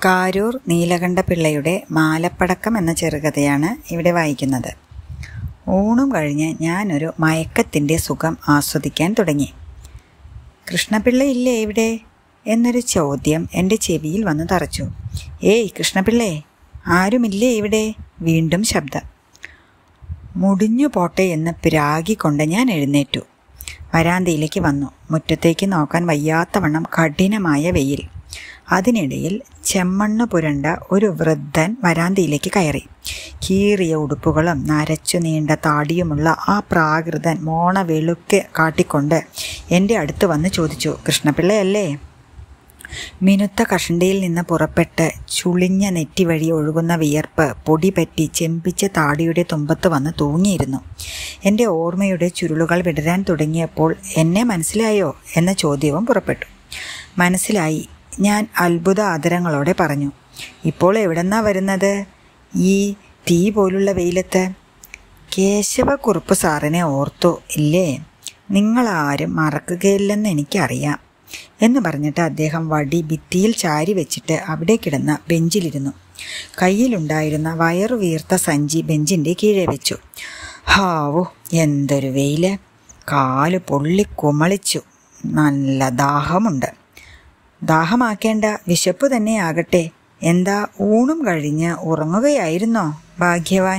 കാരൂർ നീലകണ്ഠപിള്ളയുടെ മാലപ്പടക്കം എന്ന ചെറുകഥയാണ് ഇവിടെ വായിക്കുന്നത് ഊണും കഴിഞ്ഞ് ഞാനൊരു മയക്കത്തിൻ്റെ സുഖം ആസ്വദിക്കാൻ തുടങ്ങി കൃഷ്ണപിള്ള ഇല്ലേ ഇവിടെ എന്നൊരു ചോദ്യം എൻ്റെ ചെവിയിൽ വന്ന് തറച്ചു ഏയ് കൃഷ്ണപിള്ളേ ആരുമില്ലേ ഇവിടെ വീണ്ടും ശബ്ദം മുടിഞ്ഞു പോട്ടെ എന്ന് പിരാഗിക്കൊണ്ട് ഞാൻ എഴുന്നേറ്റു വരാന്തയിലേക്ക് വന്നു മുറ്റത്തേക്ക് നോക്കാൻ വയ്യാത്തവണ്ണം കഠിനമായ വെയിൽ അതിനിടയിൽ ചെമ്മണ്ണ് പുരണ്ട ഒരു വൃദ്ധൻ വരാന്തയിലേക്ക് കയറി കീറിയ ഉടുപ്പുകളും നരച്ചു നീണ്ട താടിയുമുള്ള ആ പ്രാകൃതൻ മോണ വെളുക്കെ കാട്ടിക്കൊണ്ട് എൻ്റെ അടുത്ത് വന്ന് ചോദിച്ചു കൃഷ്ണപിള്ളയല്ലേ മിനുത്ത കഷണ്ടിയിൽ നിന്ന് പുറപ്പെട്ട് ചുളിഞ്ഞ നെറ്റി വഴി ഒഴുകുന്ന വിയർപ്പ് പൊടി പറ്റി ചെമ്പിച്ച താടിയുടെ തുമ്പത്ത് വന്ന് തൂങ്ങിയിരുന്നു എൻ്റെ ഓർമ്മയുടെ ചുരുളുകൾ വിടരാൻ തുടങ്ങിയപ്പോൾ എന്നെ മനസ്സിലായോ എന്ന ചോദ്യവും പുറപ്പെട്ടു മനസ്സിലായി ഞാൻ അത്ഭുത ആദരങ്ങളോടെ പറഞ്ഞു ഇപ്പോൾ എവിടെന്നാ വരുന്നത് ഈ തീ പോലുള്ള വെയിലത്ത് കേശവക്കുറുപ്പ് സാറിനെ ഓർത്തു ഇല്ലേ നിങ്ങളാരും മറക്കുകയില്ലെന്ന് എനിക്കറിയാം എന്ന് പറഞ്ഞിട്ട് അദ്ദേഹം വടി ഭിത്തിയിൽ ചാരി വെച്ചിട്ട് അവിടെ കിടന്ന ബെഞ്ചിലിരുന്നു കയ്യിലുണ്ടായിരുന്ന വയറു വീർത്ത സഞ്ചി ബെഞ്ചിൻ്റെ കീഴെ വെച്ചു ഹാവു എന്തൊരു വെയില് കാല് പൊള്ളി കുമളിച്ചു നല്ല ദാഹമുണ്ട് ദാഹമാക്കേണ്ട വിശപ്പ് തന്നെയാകട്ടെ എന്താ ഊണും കഴിഞ്ഞ് ഉറങ്ങുകയായിരുന്നോ ഭാഗ്യവാൻ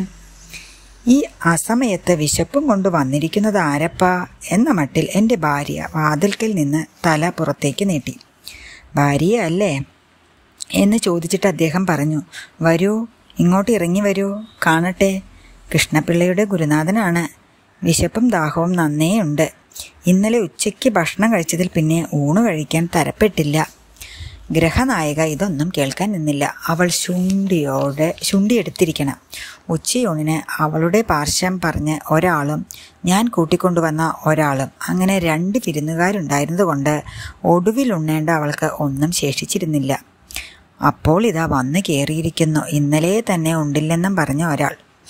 ഈ അസമയത്ത് വിശപ്പും കൊണ്ട് വന്നിരിക്കുന്നത് ആരപ്പാ എന്ന മട്ടിൽ എൻ്റെ ഭാര്യ വാതിൽക്കൽ നിന്ന് തല പുറത്തേക്ക് നീട്ടി ഭാര്യ അല്ലേ എന്ന് ചോദിച്ചിട്ട് അദ്ദേഹം പറഞ്ഞു വരൂ ഇങ്ങോട്ട് ഇറങ്ങി വരൂ കാണട്ടെ കൃഷ്ണപിള്ളയുടെ ഗുരുനാഥനാണ് വിശപ്പും ദാഹവും നന്നേയുണ്ട് ഇന്നലെ ഉച്ചയ്ക്ക് ഭക്ഷണം കഴിച്ചതിൽ പിന്നെ ഊണ് കഴിക്കാൻ തരപ്പെട്ടില്ല ഗ്രഹനായിക ഇതൊന്നും കേൾക്കാൻ നിന്നില്ല അവൾ ശുണ്ടിയോടെ ശുണ്ടിയെടുത്തിരിക്കണം ഉച്ചയൂണിന് അവളുടെ പാർശ്വം പറഞ്ഞ് ഒരാളും ഞാൻ കൂട്ടിക്കൊണ്ടുവന്ന ഒരാളും അങ്ങനെ രണ്ട് വിരുന്നുകാരുണ്ടായിരുന്നതുകൊണ്ട് ഒടുവിൽ ഉണ്ണേണ്ട അവൾക്ക് ഒന്നും ശേഷിച്ചിരുന്നില്ല അപ്പോൾ ഇതാ വന്നു കയറിയിരിക്കുന്നു ഇന്നലെ തന്നെ ഉണ്ടില്ലെന്നും പറഞ്ഞ ഒരാൾ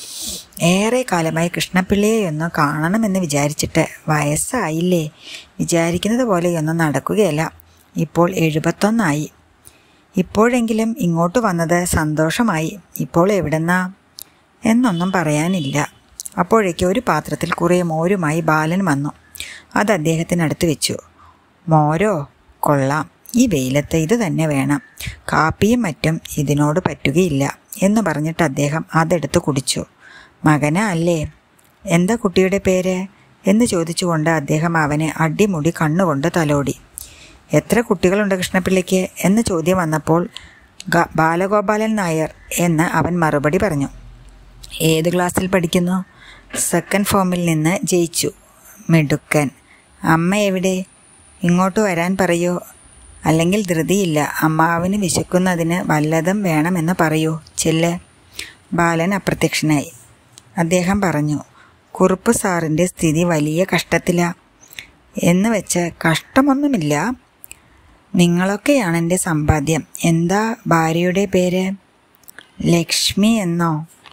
ഏറെ കാലമായി കൃഷ്ണപിള്ളയെ ഒന്ന് കാണണമെന്ന് വിചാരിച്ചിട്ട് വയസ്സായില്ലേ വിചാരിക്കുന്നത് പോലെയൊന്നും നടക്കുകയല്ല ഇപ്പോൾ എഴുപത്തൊന്നായി ഇപ്പോഴെങ്കിലും ഇങ്ങോട്ട് വന്നത് സന്തോഷമായി ഇപ്പോൾ എവിടെന്നാ എന്നൊന്നും പറയാനില്ല അപ്പോഴേക്ക് ഒരു പാത്രത്തിൽ കുറേ മോരുമായി ബാലൻ വന്നു അത് അദ്ദേഹത്തിനടുത്ത് വെച്ചു മോരോ കൊള്ളാം ഈ വെയിലത്ത് ഇത് തന്നെ വേണം കാപ്പിയും മറ്റും ഇതിനോട് പറ്റുകയില്ല എന്ന് പറഞ്ഞിട്ട് അദ്ദേഹം അതെടുത്ത് കുടിച്ചു മകനാ അല്ലേ എന്താ കുട്ടിയുടെ പേര് എന്ന് ചോദിച്ചുകൊണ്ട് അദ്ദേഹം അവനെ അടിമുടി കണ്ണുകൊണ്ട് തലോടി എത്ര കുട്ടികളുണ്ട് കൃഷ്ണപിള്ളയ്ക്ക് എന്ന ചോദ്യം വന്നപ്പോൾ ബാലഗോപാലൻ നായർ എന്ന് അവൻ മറുപടി പറഞ്ഞു ഏത് ക്ലാസ്സിൽ പഠിക്കുന്നു സെക്കൻഡ് ഫോമിൽ നിന്ന് ജയിച്ചു മിടുക്കൻ അമ്മ എവിടെ ഇങ്ങോട്ട് വരാൻ പറയൂ അല്ലെങ്കിൽ ധൃതിയില്ല അമ്മാവിന് വിശക്കുന്നതിന് വല്ലതും വേണമെന്ന് പറയൂ ചെല്ല് ബാലൻ അപ്രത്യക്ഷനായി അദ്ദേഹം പറഞ്ഞു കുറുപ്പ് സാറിൻ്റെ സ്ഥിതി വലിയ കഷ്ടത്തിലാ എന്ന് വെച്ച് കഷ്ടമൊന്നുമില്ല നിങ്ങളൊക്കെയാണ് എൻ്റെ സമ്പാദ്യം എന്താ ഭാര്യയുടെ പേര് ലക്ഷ്മി എന്നോ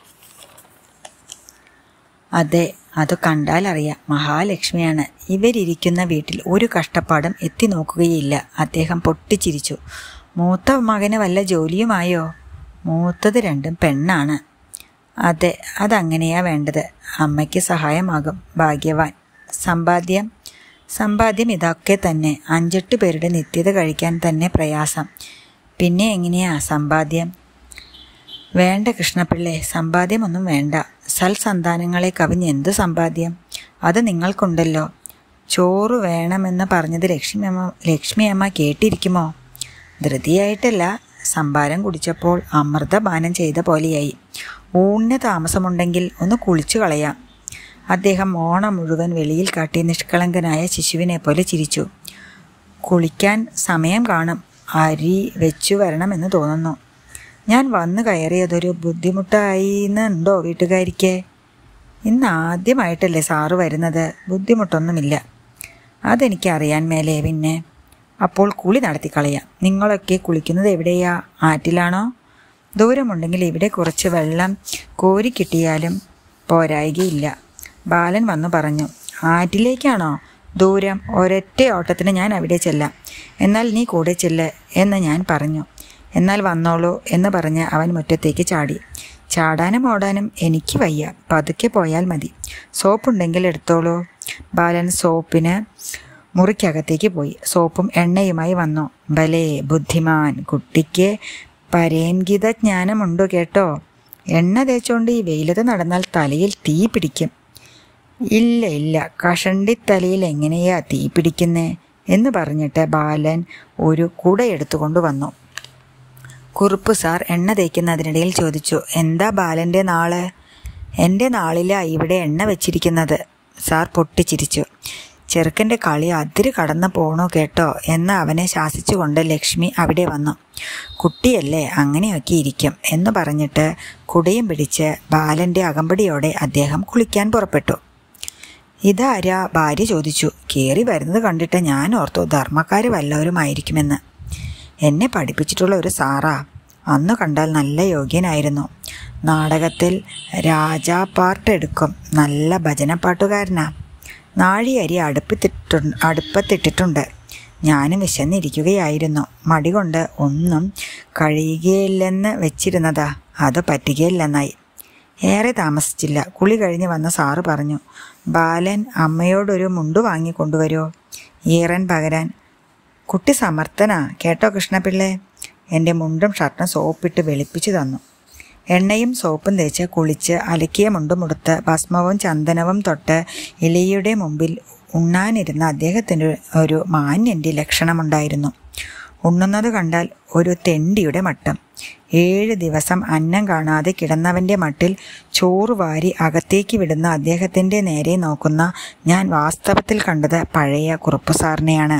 അതെ അത് കണ്ടാൽ അറിയാം മഹാലക്ഷ്മിയാണ് ഇവരിയ്ക്കുന്ന വീട്ടിൽ ഒരു കഷ്ടപ്പാടും എത്തി നോക്കുകയില്ല അദ്ദേഹം പൊട്ടിച്ചിരിച്ചു മൂത്ത മകന് വല്ല ജോലിയുമായോ മൂത്തത് രണ്ടും പെണ്ണാണ് അതെ അതങ്ങനെയാ വേണ്ടത് അമ്മയ്ക്ക് സഹായമാകും ഭാഗ്യവാൻ സമ്പാദ്യം സമ്പാദ്യം ഇതൊക്കെ തന്നെ അഞ്ചെട്ട് പേരുടെ നിത്യത കഴിക്കാൻ തന്നെ പ്രയാസം പിന്നെ എങ്ങനെയാ സമ്പാദ്യം വേണ്ട കൃഷ്ണപിള്ളേ സമ്പാദ്യമൊന്നും വേണ്ട സൽസന്താനങ്ങളെ കവിഞ്ഞ് എന്ത് സമ്പാദ്യം അത് നിങ്ങൾക്കുണ്ടല്ലോ ചോറ് വേണമെന്ന് പറഞ്ഞത് ലക്ഷ്മിയമ്മ ലക്ഷ്മിയമ്മ കേട്ടിരിക്കുമോ ധൃതിയായിട്ടല്ല സംഭാരം കുടിച്ചപ്പോൾ അമൃതപാനം ചെയ്ത പോലെയായി ഊണിന് താമസമുണ്ടെങ്കിൽ ഒന്ന് കുളിച്ചു കളയാം അദ്ദേഹം ഓണം മുഴുവൻ വെളിയിൽ കാട്ടി നിഷ്കളങ്കനായ ശിശുവിനെ പോലെ ചിരിച്ചു കുളിക്കാൻ സമയം കാണും അരി വെച്ചു വരണമെന്ന് തോന്നുന്നു ഞാൻ വന്നു കയറിയതൊരു ബുദ്ധിമുട്ടായിന്നുണ്ടോ വീട്ടുകാരിക്ക് ഇന്ന് ആദ്യമായിട്ടല്ലേ സാറ് വരുന്നത് ബുദ്ധിമുട്ടൊന്നുമില്ല അതെനിക്കറിയാൻ മേലേ പിന്നെ അപ്പോൾ കുളി നടത്തിക്കളയാം നിങ്ങളൊക്കെ കുളിക്കുന്നത് എവിടെയാ ആറ്റിലാണോ ദൂരമുണ്ടെങ്കിൽ ഇവിടെ കുറച്ച് വെള്ളം കോരി കിട്ടിയാലും പോരായികയില്ല ബാലൻ വന്നു പറഞ്ഞു ആറ്റിലേക്കാണോ ദൂരം ഒരൊറ്റ ഓട്ടത്തിന് ഞാൻ അവിടെ ചെല്ലാം എന്നാൽ നീ കൂടെ ചെല്ല് എന്ന് ഞാൻ പറഞ്ഞു എന്നാൽ വന്നോളൂ എന്ന് പറഞ്ഞ് അവൻ മുറ്റത്തേക്ക് ചാടി ചാടാനും ഓടാനും എനിക്ക് വയ്യ പതുക്കെ പോയാൽ മതി സോപ്പുണ്ടെങ്കിൽ എടുത്തോളൂ ബാലൻ സോപ്പിന് മുറിക്കകത്തേക്ക് പോയി സോപ്പും എണ്ണയുമായി വന്നു ഭലേ ബുദ്ധിമാൻ കുട്ടിക്ക് പരേംഗിത ജ്ഞാനമുണ്ടോ കേട്ടോ എണ്ണ തേച്ചോണ്ട് ഈ വെയിലത്ത് നടന്നാൽ തലയിൽ തീ പിടിക്കും ഇല്ല ഇല്ല കഷണ്ടി തലയിൽ എങ്ങനെയാ തീ പിടിക്കുന്നേ എന്ന് പറഞ്ഞിട്ട് ബാലൻ ഒരു കുടയെടുത്തുകൊണ്ട് വന്നു കുറുപ്പ് സാർ എണ്ണ തേക്കുന്നതിനിടയിൽ ചോദിച്ചു എന്താ ബാലൻ്റെ നാള് എൻ്റെ നാളിലാ ഇവിടെ എണ്ണ വെച്ചിരിക്കുന്നത് സാർ പൊട്ടിച്ചിരിച്ചു ചെറുക്കൻ്റെ കളി അതിര് കടന്നു പോണു കേട്ടോ എന്ന് അവനെ ശാസിച്ചുകൊണ്ട് ലക്ഷ്മി അവിടെ വന്നു കുട്ടിയല്ലേ അങ്ങനെയൊക്കെ ഇരിക്കും എന്ന് പറഞ്ഞിട്ട് കുടയും പിടിച്ച് ബാലൻ്റെ അകമ്പടിയോടെ അദ്ദേഹം കുളിക്കാൻ പുറപ്പെട്ടു ഇതാരാ ഭാര്യ ചോദിച്ചു കയറി വരുന്നത് കണ്ടിട്ട് ഞാൻ ഓർത്തു ധർമ്മക്കാർ വല്ലവരുമായിരിക്കുമെന്ന് എന്നെ പഠിപ്പിച്ചിട്ടുള്ള ഒരു സാറാ അന്ന് കണ്ടാൽ നല്ല യോഗ്യനായിരുന്നു നാടകത്തിൽ രാജാ പാർട്ട് എടുക്കും നല്ല ഭജനപ്പാട്ടുകാരനാ നാഴിയരി അടുപ്പത്തിട്ടു അടുപ്പത്തിട്ടിട്ടുണ്ട് ഞാനും വിശന്നിരിക്കുകയായിരുന്നു മടി കൊണ്ട് ഒന്നും കഴിയുകയില്ലെന്ന് വെച്ചിരുന്നതാ അത് പറ്റുകയില്ലെന്നായി ഏറെ താമസിച്ചില്ല കുളി കഴിഞ്ഞ് വന്ന സാറ് പറഞ്ഞു ബാലൻ അമ്മയോടൊരു മുണ്ടു വാങ്ങിക്കൊണ്ടുവരുമോ ഈറൻ പകരാൻ കുട്ടി സമർത്ഥനാ കേട്ടോ കൃഷ്ണപിള്ളേ എൻ്റെ മുണ്ടും ഷർട്ടും സോപ്പിട്ട് വെളുപ്പിച്ചു തന്നു എണ്ണയും സോപ്പും തേച്ച് കുളിച്ച് അലക്കിയ മുണ്ടുമുടുത്ത് ഭസ്മവും ചന്ദനവും തൊട്ട് ഇലയുടെ മുമ്പിൽ ഉണ്ണാനിരുന്ന അദ്ദേഹത്തിന് ഒരു മാന്യൻ്റെ ലക്ഷണമുണ്ടായിരുന്നു ഉണ്ണുന്നത് കണ്ടാൽ ഒരു തെണ്ടിയുടെ മട്ടം ഏഴ് ദിവസം അന്നം കാണാതെ കിടന്നവൻ്റെ മട്ടിൽ ചോറ് വാരി അകത്തേക്ക് വിടുന്ന അദ്ദേഹത്തിൻ്റെ നേരെ നോക്കുന്ന ഞാൻ വാസ്തവത്തിൽ കണ്ടത് പഴയ കുറുപ്പ് സാറിനെയാണ്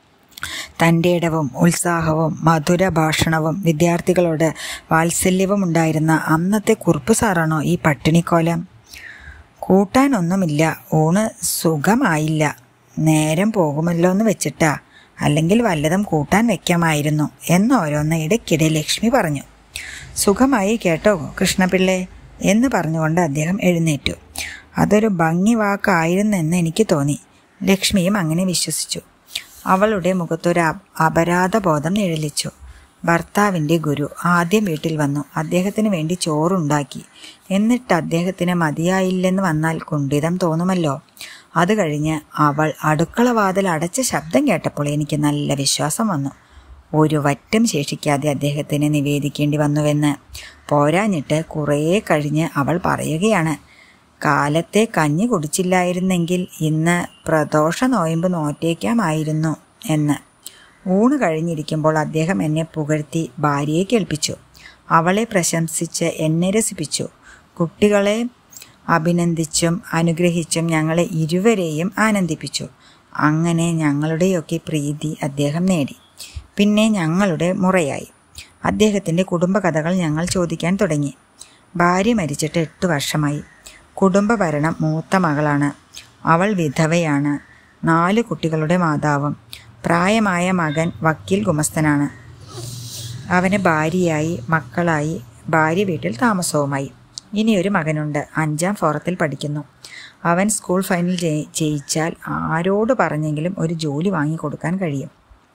തൻ്റെ ഇടവും ഉത്സാഹവും മധുര ഭാഷണവും വിദ്യാർത്ഥികളോട് വാത്സല്യവും ഉണ്ടായിരുന്ന അന്നത്തെ കുറുപ്പ് സാറാണോ ഈ പട്ടിണിക്കോലം കൂട്ടാനൊന്നുമില്ല ഊണ് സുഖമായില്ല നേരം പോകുമല്ലോ എന്ന് വെച്ചിട്ടാ അല്ലെങ്കിൽ വല്ലതും കൂട്ടാൻ വെക്കാമായിരുന്നു എന്നോരോന്ന് ഇടയ്ക്കിടെ ലക്ഷ്മി പറഞ്ഞു സുഖമായി കേട്ടോ കൃഷ്ണപിള്ളേ എന്ന് പറഞ്ഞുകൊണ്ട് അദ്ദേഹം എഴുന്നേറ്റു അതൊരു ഭംഗി വാക്കായിരുന്നെന്ന് എനിക്ക് തോന്നി ലക്ഷ്മിയും അങ്ങനെ വിശ്വസിച്ചു അവളുടെ മുഖത്തൊരു അപരാധബോധം നിഴലിച്ചു ഭർത്താവിൻ്റെ ഗുരു ആദ്യം വീട്ടിൽ വന്നു അദ്ദേഹത്തിന് വേണ്ടി ചോറുണ്ടാക്കി എന്നിട്ട് അദ്ദേഹത്തിന് മതിയായില്ലെന്ന് വന്നാൽ കുണ്ഠിതം തോന്നുമല്ലോ അത് കഴിഞ്ഞ് അവൾ അടുക്കള വാതിൽ അടച്ച ശബ്ദം കേട്ടപ്പോൾ എനിക്ക് നല്ല വിശ്വാസം വന്നു ഒരു വറ്റം ശേഷിക്കാതെ അദ്ദേഹത്തിന് നിവേദിക്കേണ്ടി വന്നുവെന്ന് പോരാഞ്ഞിട്ട് കുറേ കഴിഞ്ഞ് അവൾ പറയുകയാണ് കാലത്തെ കഞ്ഞി കുടിച്ചില്ലായിരുന്നെങ്കിൽ ഇന്ന് പ്രദോഷ നോയമ്പ് നോറ്റേക്കാമായിരുന്നു എന്ന് ഊണ് കഴിഞ്ഞിരിക്കുമ്പോൾ അദ്ദേഹം എന്നെ പുകഴ്ത്തി ഭാര്യയെ കേൾപ്പിച്ചു അവളെ പ്രശംസിച്ച് എന്നെ രസിപ്പിച്ചു കുട്ടികളെ അഭിനന്ദിച്ചും അനുഗ്രഹിച്ചും ഞങ്ങളെ ഇരുവരെയും ആനന്ദിപ്പിച്ചു അങ്ങനെ ഞങ്ങളുടെയൊക്കെ പ്രീതി അദ്ദേഹം നേടി പിന്നെ ഞങ്ങളുടെ മുറയായി അദ്ദേഹത്തിൻ്റെ കുടുംബകഥകൾ ഞങ്ങൾ ചോദിക്കാൻ തുടങ്ങി ഭാര്യ മരിച്ചിട്ട് എട്ട് വർഷമായി കുടുംബഭരണം മൂത്ത മകളാണ് അവൾ വിധവയാണ് നാല് കുട്ടികളുടെ മാതാവും പ്രായമായ മകൻ വക്കീൽ ഗുമസ്തനാണ് അവന് ഭാര്യയായി മക്കളായി ഭാര്യ വീട്ടിൽ താമസവുമായി ഇനിയൊരു മകനുണ്ട് അഞ്ചാം ഫോറത്തിൽ പഠിക്കുന്നു അവൻ സ്കൂൾ ഫൈനൽ ജയിച്ചാൽ ആരോട് പറഞ്ഞെങ്കിലും ഒരു ജോലി വാങ്ങിക്കൊടുക്കാൻ കഴിയും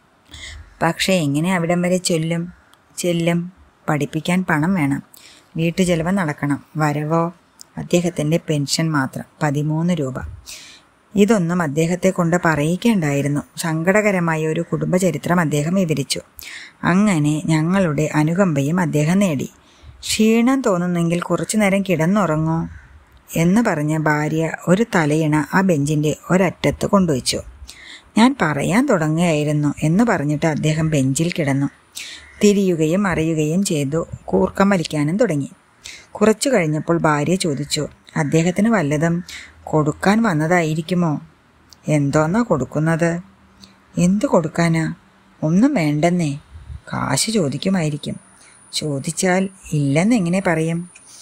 പക്ഷേ എങ്ങനെ അവിടം വരെ ചൊല്ലും ചെല്ലും പഠിപ്പിക്കാൻ പണം വേണം വീട്ടു ചെലവ് നടക്കണം വരവോ അദ്ദേഹത്തിൻ്റെ പെൻഷൻ മാത്രം പതിമൂന്ന് രൂപ ഇതൊന്നും അദ്ദേഹത്തെ കൊണ്ട് പറയിക്കേണ്ടായിരുന്നു സങ്കടകരമായ ഒരു കുടുംബചരിത്രം അദ്ദേഹം വിവരിച്ചു അങ്ങനെ ഞങ്ങളുടെ അനുകമ്പയും അദ്ദേഹം നേടി ക്ഷീണം തോന്നുന്നെങ്കിൽ കുറച്ചു നേരം കിടന്നുറങ്ങൂ എന്ന് പറഞ്ഞ ഭാര്യ ഒരു തലയിണ ആ ബെഞ്ചിൻ്റെ ഒരറ്റത്ത് കൊണ്ടുവച്ചു ഞാൻ പറയാൻ തുടങ്ങുകയായിരുന്നു എന്ന് പറഞ്ഞിട്ട് അദ്ദേഹം ബെഞ്ചിൽ കിടന്നു തിരിയുകയും മറിയുകയും ചെയ്തു കൂർക്കം വലിക്കാനും തുടങ്ങി കുറച്ചു കഴിഞ്ഞപ്പോൾ ഭാര്യ ചോദിച്ചു അദ്ദേഹത്തിന് വല്ലതും കൊടുക്കാൻ വന്നതായിരിക്കുമോ എന്തോന്നാ കൊടുക്കുന്നത് എന്തു കൊടുക്കാനാ ഒന്നും വേണ്ടെന്നേ കാശ് ചോദിക്കുമായിരിക്കും ചോദിച്ചാൽ ഇല്ലെന്ന് എങ്ങനെ പറയും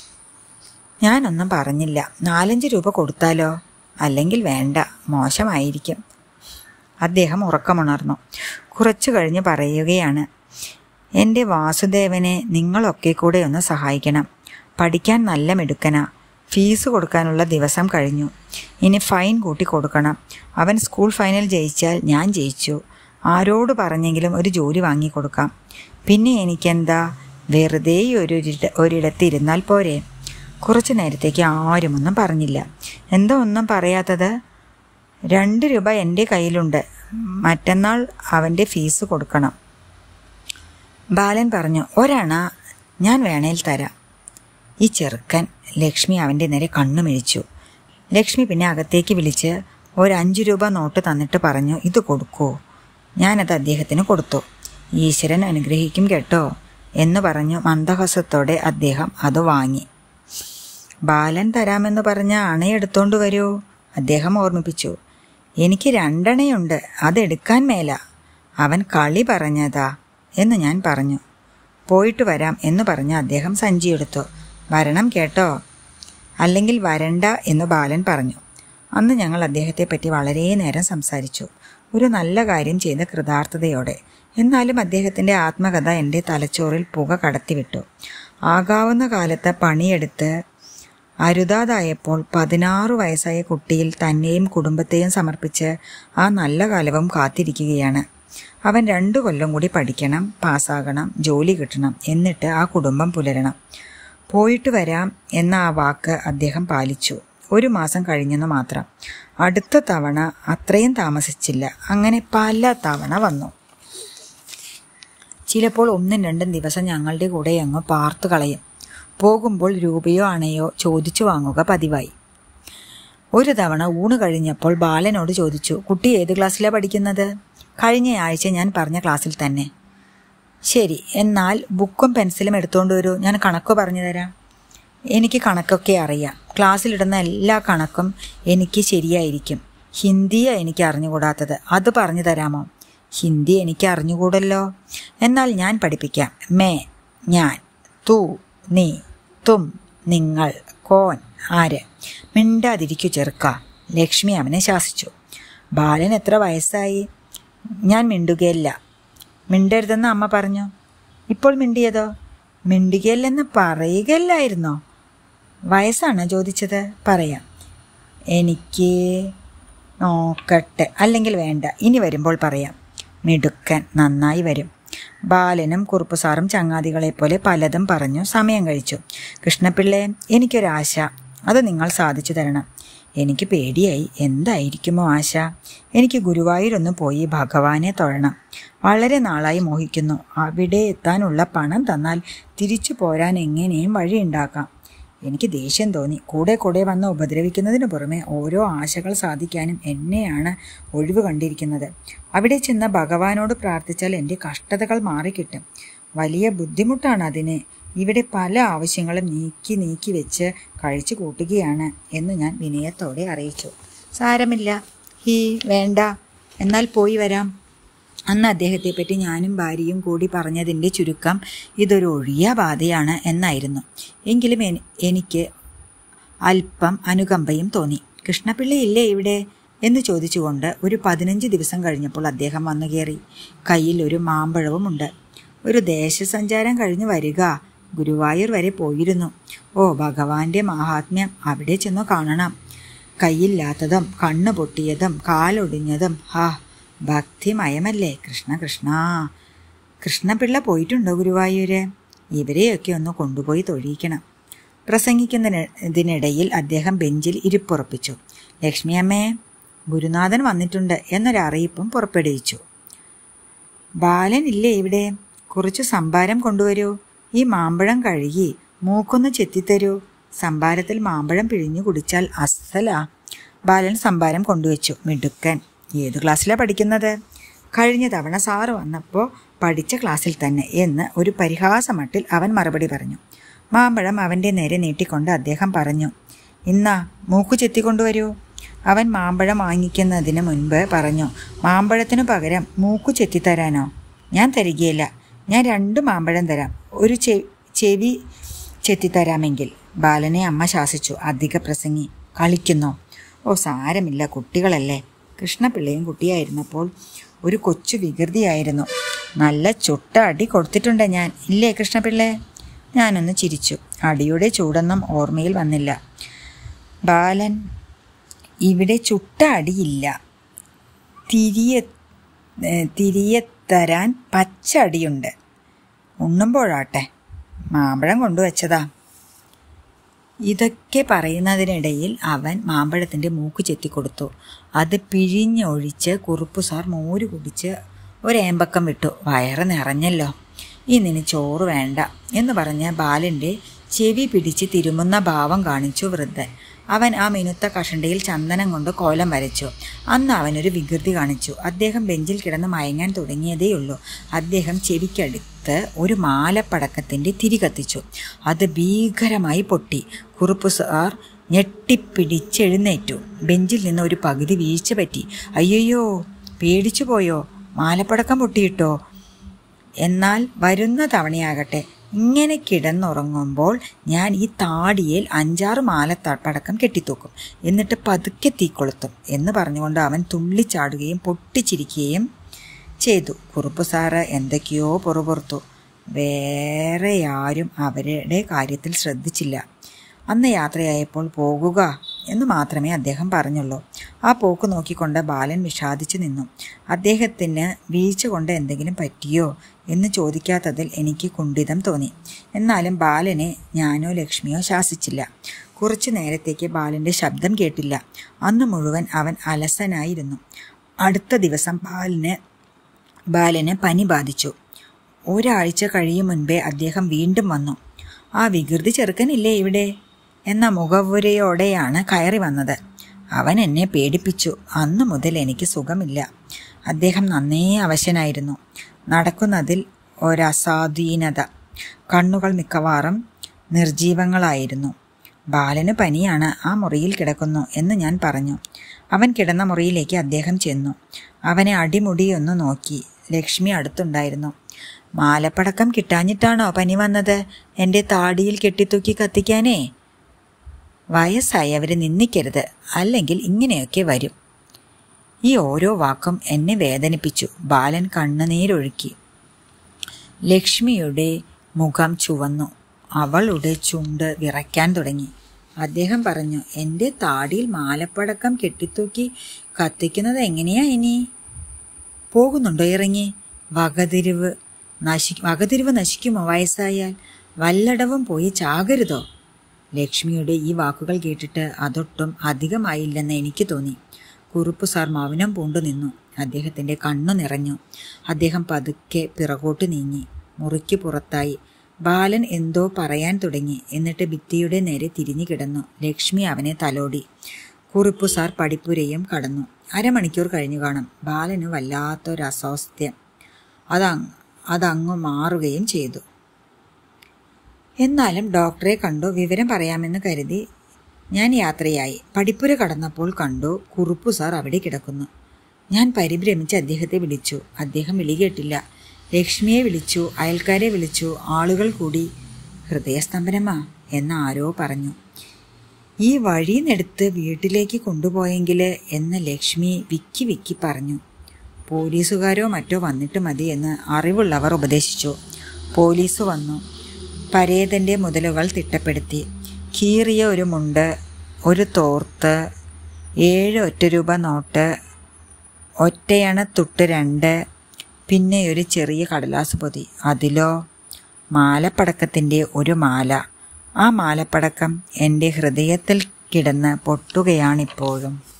ഞാനൊന്നും പറഞ്ഞില്ല നാലഞ്ച് രൂപ കൊടുത്താലോ അല്ലെങ്കിൽ വേണ്ട മോശമായിരിക്കും അദ്ദേഹം ഉറക്കമുണർന്നു കുറച്ചു കഴിഞ്ഞ് പറയുകയാണ് എൻ്റെ വാസുദേവനെ നിങ്ങളൊക്കെ കൂടെ ഒന്ന് സഹായിക്കണം പഠിക്കാൻ നല്ല മിടുക്കനാ ഫീസ് കൊടുക്കാനുള്ള ദിവസം കഴിഞ്ഞു ഇനി ഫൈൻ കൂട്ടി കൊടുക്കണം അവൻ സ്കൂൾ ഫൈനൽ ജയിച്ചാൽ ഞാൻ ജയിച്ചു ആരോട് പറഞ്ഞെങ്കിലും ഒരു ജോലി വാങ്ങിക്കൊടുക്കാം പിന്നെ എനിക്കെന്താ വെറുതെ ഒരു ഒരിടത്തിരുന്നാൽ പോരെ കുറച്ചു നേരത്തേക്ക് ആരുമൊന്നും പറഞ്ഞില്ല എന്താ ഒന്നും പറയാത്തത് രണ്ട് രൂപ എൻ്റെ കയ്യിലുണ്ട് മറ്റന്നാൾ അവൻ്റെ ഫീസ് കൊടുക്കണം ബാലൻ പറഞ്ഞു ഒരണ ഞാൻ വേണേൽ തരാം ഈ ചെറുക്കൻ ലക്ഷ്മി അവൻ്റെ നേരെ കണ്ണുമിഴിച്ചു ലക്ഷ്മി പിന്നെ അകത്തേക്ക് വിളിച്ച് ഒരു അഞ്ച് രൂപ നോട്ട് തന്നിട്ട് പറഞ്ഞു ഇത് കൊടുക്കൂ ഞാനത് അദ്ദേഹത്തിന് കൊടുത്തു ഈശ്വരൻ അനുഗ്രഹിക്കും കേട്ടോ എന്ന് പറഞ്ഞു മന്ദഹസത്തോടെ അദ്ദേഹം അത് വാങ്ങി ബാലൻ തരാമെന്ന് പറഞ്ഞ അണയെടുത്തോണ്ട് വരൂ അദ്ദേഹം ഓർമ്മിപ്പിച്ചു എനിക്ക് രണ്ടണയുണ്ട് അതെടുക്കാൻ മേല അവൻ കളി പറഞ്ഞതാ എന്ന് ഞാൻ പറഞ്ഞു പോയിട്ട് വരാം എന്ന് പറഞ്ഞ് അദ്ദേഹം സഞ്ചിയെടുത്തു വരണം കേട്ടോ അല്ലെങ്കിൽ വരണ്ട എന്ന് ബാലൻ പറഞ്ഞു അന്ന് ഞങ്ങൾ അദ്ദേഹത്തെ പറ്റി വളരെ നേരം സംസാരിച്ചു ഒരു നല്ല കാര്യം ചെയ്ത കൃതാർത്ഥതയോടെ എന്നാലും അദ്ദേഹത്തിൻ്റെ ആത്മകഥ എൻ്റെ തലച്ചോറിൽ പുക കടത്തിവിട്ടു ആകാവുന്ന കാലത്ത് പണിയെടുത്ത് അരുതാതായപ്പോൾ പതിനാറു വയസ്സായ കുട്ടിയിൽ തന്നെയും കുടുംബത്തെയും സമർപ്പിച്ച് ആ നല്ല കാലവും കാത്തിരിക്കുകയാണ് അവൻ രണ്ടു കൊല്ലം കൂടി പഠിക്കണം പാസ്സാകണം ജോലി കിട്ടണം എന്നിട്ട് ആ കുടുംബം പുലരണം പോയിട്ട് വരാം എന്ന ആ വാക്ക് അദ്ദേഹം പാലിച്ചു ഒരു മാസം കഴിഞ്ഞെന്ന് മാത്രം അടുത്ത തവണ അത്രയും താമസിച്ചില്ല അങ്ങനെ പല തവണ വന്നു ചിലപ്പോൾ ഒന്നും രണ്ടും ദിവസം ഞങ്ങളുടെ കൂടെ അങ്ങ് പാർത്തു കളയും പോകുമ്പോൾ രൂപയോ അണയോ ചോദിച്ചു വാങ്ങുക പതിവായി ഒരു തവണ ഊണ് കഴിഞ്ഞപ്പോൾ ബാലനോട് ചോദിച്ചു കുട്ടി ഏത് ക്ലാസ്സിലാണ് പഠിക്കുന്നത് കഴിഞ്ഞ ആഴ്ച ഞാൻ പറഞ്ഞ ക്ലാസ്സിൽ തന്നെ ശരി എന്നാൽ ബുക്കും പെൻസിലും എടുത്തുകൊണ്ട് വരൂ ഞാൻ കണക്ക് പറഞ്ഞു തരാം എനിക്ക് കണക്കൊക്കെ അറിയാം ക്ലാസ്സിലിടുന്ന എല്ലാ കണക്കും എനിക്ക് ശരിയായിരിക്കും ഹിന്ദിയാ എനിക്ക് അറിഞ്ഞുകൂടാത്തത് അത് പറഞ്ഞു തരാമോ ഹിന്ദി എനിക്ക് അറിഞ്ഞുകൂടല്ലോ എന്നാൽ ഞാൻ പഠിപ്പിക്കാം മേ ഞാൻ തൂ നീ തും നിങ്ങൾ കോൻ ആര് മിണ്ടാതിരിക്കു ചെറുക്ക ലക്ഷ്മി അവനെ ശാസിച്ചു ബാലൻ എത്ര വയസ്സായി ഞാൻ മിണ്ടുകയില്ല മിണ്ടരുതെന്ന് അമ്മ പറഞ്ഞു ഇപ്പോൾ മിണ്ടിയതോ മിണ്ടുകയില്ലെന്ന് പറയുകയല്ലായിരുന്നോ വയസ്സാണ് ചോദിച്ചത് പറയാം എനിക്ക് നോക്കട്ടെ അല്ലെങ്കിൽ വേണ്ട ഇനി വരുമ്പോൾ പറയാം മിടുക്കൻ നന്നായി വരും ബാലനും കുറുപ്പുസാറും ചങ്ങാതികളെപ്പോലെ പലതും പറഞ്ഞു സമയം കഴിച്ചു കൃഷ്ണപിള്ളേ എനിക്കൊരാശ അത് നിങ്ങൾ സാധിച്ചു തരണം എനിക്ക് പേടിയായി എന്തായിരിക്കുമോ ആശ എനിക്ക് ഗുരുവായൂരൊന്ന് പോയി ഭഗവാനെ തൊഴണം വളരെ നാളായി മോഹിക്കുന്നു അവിടെ എത്താനുള്ള പണം തന്നാൽ തിരിച്ചു പോരാൻ എങ്ങനെയും വഴിയുണ്ടാക്കാം എനിക്ക് ദേഷ്യം തോന്നി കൂടെ കൂടെ വന്ന് ഉപദ്രവിക്കുന്നതിന് പുറമെ ഓരോ ആശകൾ സാധിക്കാനും എന്നെയാണ് ഒഴിവ് കണ്ടിരിക്കുന്നത് അവിടെ ചെന്ന് ഭഗവാനോട് പ്രാർത്ഥിച്ചാൽ എൻ്റെ കഷ്ടതകൾ മാറിക്കിട്ടും വലിയ ബുദ്ധിമുട്ടാണ് അതിന് ഇവിടെ പല ആവശ്യങ്ങളും നീക്കി നീക്കി വെച്ച് കഴിച്ചു കൂട്ടുകയാണ് എന്ന് ഞാൻ വിനയത്തോടെ അറിയിച്ചു സാരമില്ല ഹീ വേണ്ട എന്നാൽ പോയി വരാം അന്ന് അദ്ദേഹത്തെ പറ്റി ഞാനും ഭാര്യയും കൂടി പറഞ്ഞതിൻ്റെ ചുരുക്കം ഇതൊരു ഒഴിയ ബാധയാണ് എന്നായിരുന്നു എങ്കിലും എനിക്ക് അല്പം അനുകമ്പയും തോന്നി കൃഷ്ണപിള്ളയില്ലേ ഇവിടെ എന്ന് ചോദിച്ചുകൊണ്ട് ഒരു പതിനഞ്ച് ദിവസം കഴിഞ്ഞപ്പോൾ അദ്ദേഹം വന്നു കയറി കയ്യിൽ ഒരു മാമ്പഴവുമുണ്ട് ഒരു ദേശസഞ്ചാരം കഴിഞ്ഞ് വരിക ഗുരുവായൂർ വരെ പോയിരുന്നു ഓ ഭഗവാന്റെ മഹാത്മ്യം അവിടെ ചെന്നു കാണണം കയ്യില്ലാത്തതും കണ്ണു പൊട്ടിയതും കാലൊടിഞ്ഞതും ഹാ ഭക്തിമയമല്ലേ കൃഷ്ണ കൃഷ്ണ കൃഷ്ണപിള്ള പോയിട്ടുണ്ടോ ഗുരുവായൂര് ഇവരെയൊക്കെ ഒന്ന് കൊണ്ടുപോയി തൊഴിയിക്കണം പ്രസംഗിക്കുന്നതിനിടയിൽ അദ്ദേഹം ബെഞ്ചിൽ ഇരിപ്പുറപ്പിച്ചു ലക്ഷ്മിയമ്മേ ഗുരുനാഥൻ വന്നിട്ടുണ്ട് എന്നൊരറിയിപ്പും പുറപ്പെടുവിച്ചു ബാലൻ ഇല്ലേ ഇവിടെ കുറച്ച് സംഭാരം കൊണ്ടുവരൂ ഈ മാമ്പഴം കഴുകി മൂക്കൊന്ന് ചെത്തിത്തരൂ സംഭാരത്തിൽ മാമ്പഴം പിഴിഞ്ഞു കുടിച്ചാൽ അസ്സലാ ബാലൻ സംഭാരം കൊണ്ടുവച്ചു മിടുക്കൻ ഏത് ക്ലാസ്സിലാണ് പഠിക്കുന്നത് കഴിഞ്ഞ തവണ സാറ് വന്നപ്പോൾ പഠിച്ച ക്ലാസ്സിൽ തന്നെ എന്ന് ഒരു പരിഹാസമട്ടിൽ അവൻ മറുപടി പറഞ്ഞു മാമ്പഴം അവൻ്റെ നേരെ നീട്ടിക്കൊണ്ട് അദ്ദേഹം പറഞ്ഞു ഇന്നാ മൂക്കു ചെത്തിക്കൊണ്ടുവരൂ അവൻ മാമ്പഴം വാങ്ങിക്കുന്നതിന് മുൻപ് പറഞ്ഞു മാമ്പഴത്തിനു പകരം മൂക്കു ചെത്തിത്തരാനോ ഞാൻ തരികയില്ല ഞാൻ രണ്ട് മാമ്പഴം തരാം ഒരു ചെ ചെവി ചെത്തിത്തരാമെങ്കിൽ ബാലനെ അമ്മ ശാസിച്ചു അധിക പ്രസംഗി കളിക്കുന്നോ ഓ സാരമില്ല കുട്ടികളല്ലേ കൃഷ്ണപിള്ളയും കുട്ടിയായിരുന്നപ്പോൾ ഒരു കൊച്ചു വികൃതിയായിരുന്നു നല്ല ചുട്ട അടി കൊടുത്തിട്ടുണ്ട് ഞാൻ ഇല്ലേ കൃഷ്ണപിള്ളേ ഞാനൊന്ന് ചിരിച്ചു അടിയുടെ ചൂടൊന്നും ഓർമ്മയിൽ വന്നില്ല ബാലൻ ഇവിടെ ചുട്ട അടിയില്ല തിരിയെ തിരിയെ തരാൻ പച്ച അടിയുണ്ട് ഉണ്ണുമ്പോഴാട്ടെ മാമ്പഴം കൊണ്ടുവച്ചതാ ഇതൊക്കെ പറയുന്നതിനിടയിൽ അവൻ മാമ്പഴത്തിൻ്റെ മൂക്ക് ചെത്തിക്കൊടുത്തു അത് പിഴിഞ്ഞൊഴിച്ച് കുറുപ്പ് സാർ മോര് കുടിച്ച് ഒരേമ്പക്കം വിട്ടു വയറ് നിറഞ്ഞല്ലോ ഇന്നിനി ചോറ് വേണ്ട എന്ന് പറഞ്ഞ് ബാലൻ്റെ ചെവി പിടിച്ച് തിരുമുന്ന ഭാവം കാണിച്ചു വൃദ്ധൻ അവൻ ആ മിനുത്ത കഷണ്ടയിൽ ചന്ദനം കൊണ്ട് കോലം വരച്ചു അന്ന് അവനൊരു വികൃതി കാണിച്ചു അദ്ദേഹം ബെഞ്ചിൽ കിടന്ന് മയങ്ങാൻ തുടങ്ങിയതേയുള്ളൂ അദ്ദേഹം ചെവിക്കടുത്ത് ഒരു മാലപ്പടക്കത്തിൻ്റെ തിരി കത്തിച്ചു അത് ഭീകരമായി പൊട്ടി കുറുപ്പ് സാർ ഞെട്ടിപ്പിടിച്ചെഴുന്നേറ്റു ബെഞ്ചിൽ നിന്ന് ഒരു പകുതി വീഴ്ച പറ്റി അയ്യോ പേടിച്ചു പോയോ മാലപ്പടക്കം പൊട്ടിയിട്ടോ എന്നാൽ വരുന്ന തവണയാകട്ടെ ഇങ്ങനെ കിടന്നുറങ്ങുമ്പോൾ ഞാൻ ഈ താടിയിൽ അഞ്ചാറ് മാലപ്പടക്കം കെട്ടിത്തൂക്കും എന്നിട്ട് പതുക്കെ തീക്കൊളുത്തും എന്ന് പറഞ്ഞുകൊണ്ട് അവൻ തുള്ളിച്ചാടുകയും പൊട്ടിച്ചിരിക്കുകയും ചെയ്തു കുറുപ്പ് സാറ് എന്തൊക്കെയോ പുറപുറത്തു വേറെ ആരും അവരുടെ കാര്യത്തിൽ ശ്രദ്ധിച്ചില്ല അന്ന് യാത്രയായപ്പോൾ പോകുക എന്ന് മാത്രമേ അദ്ദേഹം പറഞ്ഞുള്ളൂ ആ പോക്ക് നോക്കിക്കൊണ്ട് ബാലൻ വിഷാദിച്ചു നിന്നു അദ്ദേഹത്തിന് വീഴ്ച കൊണ്ട് എന്തെങ്കിലും പറ്റിയോ എന്ന് ചോദിക്കാത്തതിൽ എനിക്ക് കുണ്ഠിതം തോന്നി എന്നാലും ബാലനെ ഞാനോ ലക്ഷ്മിയോ ശാസിച്ചില്ല കുറച്ചു നേരത്തേക്ക് ബാലൻ്റെ ശബ്ദം കേട്ടില്ല അന്ന് മുഴുവൻ അവൻ അലസനായിരുന്നു അടുത്ത ദിവസം ബാലന് ബാലന് പനി ബാധിച്ചു ഒരാഴ്ച കഴിയും മുൻപേ അദ്ദേഹം വീണ്ടും വന്നു ആ വികൃതി ചെറുക്കനില്ലേ ഇവിടെ എന്ന മുഖവുരയോടെയാണ് കയറി വന്നത് അവൻ എന്നെ പേടിപ്പിച്ചു അന്നു മുതൽ എനിക്ക് സുഖമില്ല അദ്ദേഹം നന്നേ അവശനായിരുന്നു നടക്കുന്നതിൽ ഒരസാധീനത കണ്ണുകൾ മിക്കവാറും നിർജീവങ്ങളായിരുന്നു ബാലന് പനിയാണ് ആ മുറിയിൽ കിടക്കുന്നു എന്ന് ഞാൻ പറഞ്ഞു അവൻ കിടന്ന മുറിയിലേക്ക് അദ്ദേഹം ചെന്നു അവനെ അടിമുടിയൊന്നു നോക്കി ലക്ഷ്മി അടുത്തുണ്ടായിരുന്നു മാലപ്പടക്കം കിട്ടാഞ്ഞിട്ടാണോ പനി വന്നത് എൻ്റെ താടിയിൽ കെട്ടിത്തൂക്കി കത്തിക്കാനേ വയസ്സായവർ നിന്ദിക്കരുത് അല്ലെങ്കിൽ ഇങ്ങനെയൊക്കെ വരും ഈ ഓരോ വാക്കും എന്നെ വേദനിപ്പിച്ചു ബാലൻ കണ്ണുനീരൊഴുക്കി ലക്ഷ്മിയുടെ മുഖം ചുവന്നു അവളുടെ ചുണ്ട് വിറയ്ക്കാൻ തുടങ്ങി അദ്ദേഹം പറഞ്ഞു എൻ്റെ താടിയിൽ മാലപ്പടക്കം കെട്ടിത്തൂക്കി കത്തിക്കുന്നത് എങ്ങനെയാ ഇനി പോകുന്നുണ്ടോ ഇറങ്ങി വകതിരിവ് നശി വകതിരിവ് നശിക്കുമോ വയസ്സായാൽ വല്ലടവും പോയി ചാകരുതോ ലക്ഷ്മിയുടെ ഈ വാക്കുകൾ കേട്ടിട്ട് അതൊട്ടും അധികമായില്ലെന്ന് എനിക്ക് തോന്നി കുറുപ്പ് സാർ മൗനം പൂണ്ടു നിന്നു അദ്ദേഹത്തിൻ്റെ കണ്ണു നിറഞ്ഞു അദ്ദേഹം പതുക്കെ പിറകോട്ട് നീങ്ങി മുറിക്ക് പുറത്തായി ബാലൻ എന്തോ പറയാൻ തുടങ്ങി എന്നിട്ട് ഭിത്തിയുടെ നേരെ തിരിഞ്ഞു കിടന്നു ലക്ഷ്മി അവനെ തലോടി കുറുപ്പ് സാർ പടിപ്പുരയും കടന്നു അരമണിക്കൂർ കഴിഞ്ഞു കാണും ബാലന് വല്ലാത്തൊരു അസ്വാസ്ഥ്യം അതങ് അതങ്ങു മാറുകയും ചെയ്തു എന്നാലും ഡോക്ടറെ കണ്ടു വിവരം പറയാമെന്ന് കരുതി ഞാൻ യാത്രയായി പടിപ്പുര കടന്നപ്പോൾ കണ്ടു കുറുപ്പു സാർ അവിടെ കിടക്കുന്നു ഞാൻ പരിഭ്രമിച്ച് അദ്ദേഹത്തെ വിളിച്ചു അദ്ദേഹം വിളി കേട്ടില്ല ലക്ഷ്മിയെ വിളിച്ചു അയൽക്കാരെ വിളിച്ചു ആളുകൾ കൂടി ഹൃദയസ്തംഭനമാ എന്ന് ആരോ പറഞ്ഞു ഈ വഴിന്നെടുത്ത് വീട്ടിലേക്ക് കൊണ്ടുപോയെങ്കിൽ എന്ന് ലക്ഷ്മി വിക്കി വിക്കി പറഞ്ഞു പോലീസുകാരോ മറ്റോ വന്നിട്ട് മതി എന്ന് അറിവുള്ളവർ ഉപദേശിച്ചു പോലീസ് വന്നു പരേതൻ്റെ മുതലുകൾ തിട്ടപ്പെടുത്തി കീറിയ ഒരു മുണ്ട് ഒരു തോർത്ത് ഏഴ് ഒറ്റ രൂപ നോട്ട് ഒറ്റയണ തുട്ട് രണ്ട് പിന്നെ ഒരു ചെറിയ കടലാസ് പൊതി അതിലോ മാലപ്പടക്കത്തിൻ്റെ ഒരു മാല ആ മാലപ്പടക്കം എൻ്റെ ഹൃദയത്തിൽ കിടന്ന് പൊട്ടുകയാണിപ്പോഴും